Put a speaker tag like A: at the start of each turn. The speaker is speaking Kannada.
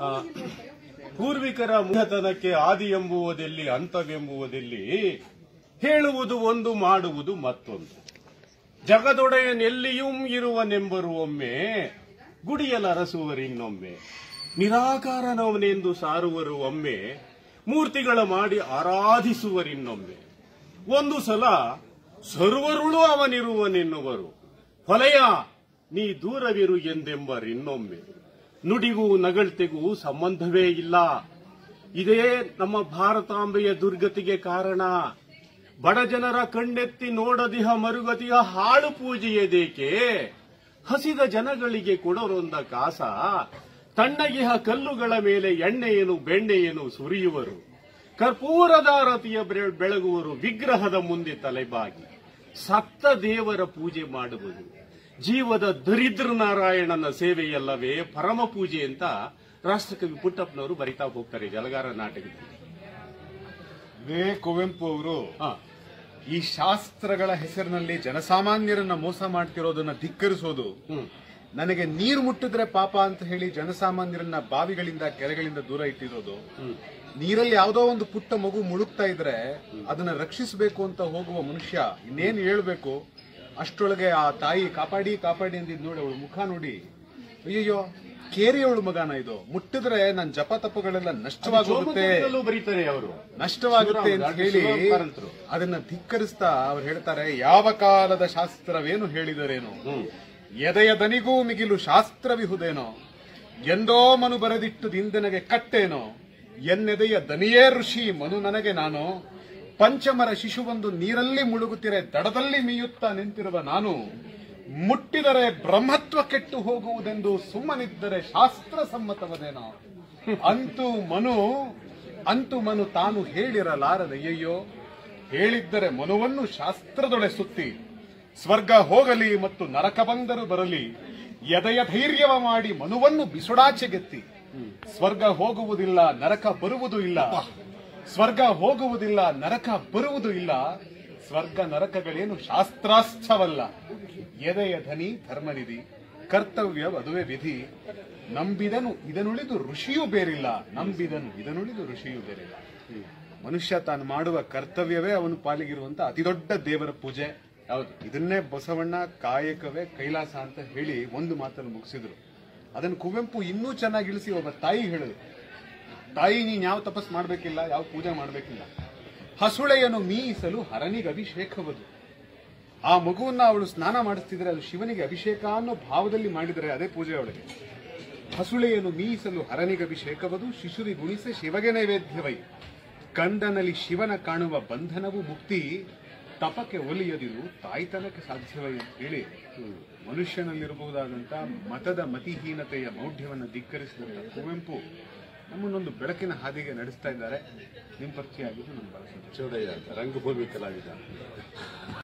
A: ಆ, ಪೂರ್ವಿಕರ ಮುಖತನಕ್ಕೆ ಆದಿ ಎಂಬುವುದೆಲ್ಲಿ ಅಂತವೆಂಬುವುದೆಲ್ಲಿ ಹೇಳುವುದು ಒಂದು ಮಾಡುವುದು ಮತ್ತೊಂದು ಜಗದೊಡೆಯನೆಲ್ಲಿಯೂ ಇರುವನೆಂಬರು ಒಮ್ಮೆ ಗುಡಿಯಲರಸುವರಿನ್ನೊಮ್ಮೆ ನಿರಾಕಾರನವನೆಂದು ಸಾರುವರು ಒಮ್ಮೆ ಮೂರ್ತಿಗಳ ಮಾಡಿ ಆರಾಧಿಸುವರಿನ್ನೊಮ್ಮೆ ಒಂದು ಸಲ ಸರ್ವರುಳು ಅವನಿರುವನೆನ್ನುವರು ಹೊಲೆಯ ನೀ ದೂರವಿರು ಎಂದೆಂಬರಿನ್ನೊಮ್ಮೆ ನುಡಿಗೂ ನಗಳ್ತೆಗೂ ಸಂಬಂಧವೇ ಇಲ್ಲ ಇದೇ ನಮ್ಮ ಭಾರತಾಂಬೆಯ ದುರ್ಗತಿಗೆ ಕಾರಣ ಬಡ ಜನರ ಕಣ್ಣೆತ್ತಿ ನೋಡದಿಹ ಮರುಗತಿಯ ಹಾಳು ಪೂಜೆಯದೇಕೆ ಹಸಿದ ಜನಗಳಿಗೆ ಕೊಡರೊಂದ ಕಾಸ ತಣ್ಣಗಿಹ ಕಲ್ಲುಗಳ ಮೇಲೆ ಎಣ್ಣೆಯೇನು ಬೆಣ್ಣೆಯೇನು ಸುರಿಯುವರು ಕರ್ಪೂರದಾರತಿಯ ಬೆಳ- ಬೆಳಗುವರು ವಿಗ್ರಹದ ಮುಂದೆ ತಲೆಬಾಗಿ ಸತ್ತ ದೇವರ ಪೂಜೆ ಮಾಡುವುದು ಜೀವದ ದರಿದ್ರ ನಾರಾಯಣನ ಸೇವೆಯಲ್ಲವೇ ಪರಮ ಪೂಜೆ ಅಂತ ರಾಷ್ಟ್ರಕವಿ ಪುಟ್ಟಪ್ಪನವರು ಬರಿತಾ ಹೋಗ್ತಾರೆ ಜಲಗಾರ ನಾಟಕದಲ್ಲಿ
B: ಇದೇ ಕುವೆಂಪು ಅವರು
A: ಹಾ
B: ಈ ಶಾಸ್ತ್ರಗಳ ಹೆಸರಿನಲ್ಲಿ ಜನಸಾಮಾನ್ಯರನ್ನ ಮೋಸ ಮಾಡ್ತಿರೋದನ್ನ ಧಿಕ್ಕರಿಸೋದು
A: ಹ್ಮ್
B: ನನಗೆ ನೀರು ಮುಟ್ಟಿದ್ರೆ ಪಾಪ ಅಂತ ಹೇಳಿ ಜನಸಾಮಾನ್ಯರನ್ನ ಬಾವಿಗಳಿಂದ ಕೆರೆಗಳಿಂದ ದೂರ ಇಟ್ಟಿರೋದು
A: ಹ್ಮ್
B: ನೀರಲ್ಲಿ ಯಾವುದೋ ಒಂದು ಪುಟ್ಟ ಮಗು ಮುಳುಗ್ತಾ ಇದ್ರೆ ಅದನ್ನ ರಕ್ಷಿಸಬೇಕು ಅಂತ ಹೋಗುವ ಮನುಷ್ಯ ಇನ್ನೇನು ಹೇಳ್ಬೇಕು ಅಷ್ಟರೊಳಗೆ ಆ ತಾಯಿ ಕಾಪಾಡಿ ಕಾಪಾಡಿ ಅಂದಿದ್ ನೋಡಿ ಅವಳು ಮುಖ ನೋಡಿ ಅಯ್ಯಯ್ಯೋ ಕೇರಿಯವಳು ಮಗನ ಇದು ಮುಟ್ಟಿದ್ರೆ ನನ್ನ ಜಪ ತಪಗಳೆಲ್ಲ ನಷ್ಟವಾಗೋಗುತ್ತೆ
A: ಚೋಮಕದಲ್ಲೂ ಬರೀತಾರೆ ಅವರು
B: ನಷ್ಟವಾಗುತ್ತೆ ಅಂತ ಹೇಳಿ
A: ಶಿವರಾಮ್ ಕಾರಂತರು.
B: ಅದನ್ನ ಧಿಕ್ಕರಿಸ್ತಾ ಅವ್ರು ಹೇಳ್ತಾರೆ ಯಾವ ಕಾಲದ ಶಾಸ್ತ್ರವೇನು ಹೇಳಿದರೇನು
A: ಹ್ಮ್
B: ಎದೆಯ ದನಿಗೂ ಮಿಗಿಲು ಶಾಸ್ತ್ರವಿಹುದೇನೋ ಎಂದೋ ಮನು ಬರೆದಿಟ್ಟು ದಿಂದನೆಗೆ ಕಟ್ಟೇನೋ ಎನ್ನೆದೆಯ ದನಿಯೇ ಋಷಿ ಮನು ನನಗೆ ನಾನು ಪಂಚಮರ ಶಿಶುವೊಂದು ನೀರಲ್ಲಿ ಮುಳುಗುತ್ತಿರೆ ದಡದಲ್ಲಿ ಮೀಯುತ್ತಾ ನಿಂತಿರುವ ನಾನು ಮುಟ್ಟಿದರೆ ಬ್ರಹ್ಮತ್ವ ಕೆಟ್ಟು ಹೋಗುವುದೆಂದು ಸುಮ್ಮನಿದ್ದರೆ ಶಾಸ್ತ್ರ ಸಮ್ಮತವದೇನೋ ಅಂತೂ ಮನು ಅಂತೂ ಮನು ತಾನು ಹೇಳಿರಲಾರದಯ್ಯಯ್ಯೋ ಹೇಳಿದ್ದರೆ ಮನುವನ್ನು ಶಾಸ್ತ್ರದೊಳೆ ಸುತ್ತಿ ಸ್ವರ್ಗ ಹೋಗಲಿ ಮತ್ತು ನರಕ ಬಂದರು ಬರಲಿ ಎದೆಯ ಧೈರ್ಯವ ಮಾಡಿ ಮನುವನ್ನು ಬಿಸುಡಾಚೆಗೆತ್ತಿ ಸ್ವರ್ಗ ಹೋಗುವುದಿಲ್ಲ ನರಕ ಬರುವುದು ಇಲ್ಲ ಸ್ವರ್ಗ ಹೋಗುವುದಿಲ್ಲ ನರಕ ಬರುವುದು ಇಲ್ಲ ಸ್ವರ್ಗ ನರಕಗಳೇನು ಶಾಸ್ತ್ರಾಸ್ಥವಲ್ಲ ಎದೆಯ ಧನಿ ಧರ್ಮನಿಧಿ ಕರ್ತವ್ಯ ಅದುವೆ ವಿಧಿ ನಂಬಿದನು ಇದನುಳಿದು ಋಷಿಯೂ ಬೇರಿಲ್ಲ ನಂಬಿದನು ಇದನುಳಿದು ಋಷಿಯೂ ಬೇರಿಲ್ಲ ಮನುಷ್ಯ ತಾನು ಮಾಡುವ ಕರ್ತವ್ಯವೇ ಅವನು ಪಾಲಿಗಿರುವಂತ ಅತಿದೊಡ್ಡ ದೇವರ ಪೂಜೆ
A: ಹೌದು
B: ಇದನ್ನೇ ಬಸವಣ್ಣ ಕಾಯಕವೇ ಕೈಲಾಸ ಅಂತ ಹೇಳಿ ಒಂದು ಮಾತನ್ನು ಮುಗಿಸಿದ್ರು ಅದನ್ನು ಕುವೆಂಪು ಇನ್ನೂ ಚೆನ್ನಾಗಿ ಇಳಿಸಿ ಒಬ್ಬ ತಾಯಿ ಹೇಳಿದ್ರು ತಾಯಿ ನೀನ್ ಯಾವ ತಪಸ್ ಮಾಡ್ಬೇಕಿಲ್ಲ ಯಾವ ಪೂಜೆ ಮಾಡ್ಬೇಕಿಲ್ಲ ಹಸುಳೆಯನ್ನು ಮೀಸಲು ಹರನಿಗೆ ಅಭಿಷೇಕವದು ಆ ಮಗುವನ್ನ ಅವಳು ಸ್ನಾನ ಮಾಡಿಸ್ತಿದ್ರೆ ಅದು ಶಿವನಿಗೆ ಅಭಿಷೇಕ ಅನ್ನೋ ಭಾವದಲ್ಲಿ ಮಾಡಿದರೆ ಅದೇ ಪೂಜೆ ಅವಳಿಗೆ ಹಸುಳೆಯನ್ನು ಮೀಸಲು ಹರನಿಗೆ ಅಭಿಷೇಕವದು ಶಿಶುರಿ ಗುಣಿಸೆ ಶಿವಗೆ ನೈವೇದ್ಯವೈ ಕಂದನಲ್ಲಿ ಶಿವನ ಕಾಣುವ ಬಂಧನವು ಮುಕ್ತಿ ತಪಕ್ಕೆ ಒಲಿಯದಿರು ತಾಯ್ತನಕ್ಕೆ ಸಾಧ್ಯವೈ ಅಂತ ಹೇಳಿ ಮನುಷ್ಯನಲ್ಲಿರಬಹುದಾದಂತ ಮತದ ಮತಿಹೀನತೆಯ ಮೌಢ್ಯವನ್ನು ಧಿಕ್ಕರಿಸಿದಂತ ಕುವೆಂಪು ನಮ್ಮನ್ನೊಂದು ಬೆಳಕಿನ ಹಾದಿಗೆ ನಡೆಸ್ತಾ ಇದ್ದಾರೆ ನಿಮ್ಮ ಪರಿಚಯ ಆಗಿದ್ದು ನಮ್ಮ ಬಹಳ ಸಂತೋಷ.
A: ಚೌಡಯ್ಯ ಅಂತ ರಂಗಭೂಮಿ ಕಲಾವಿದ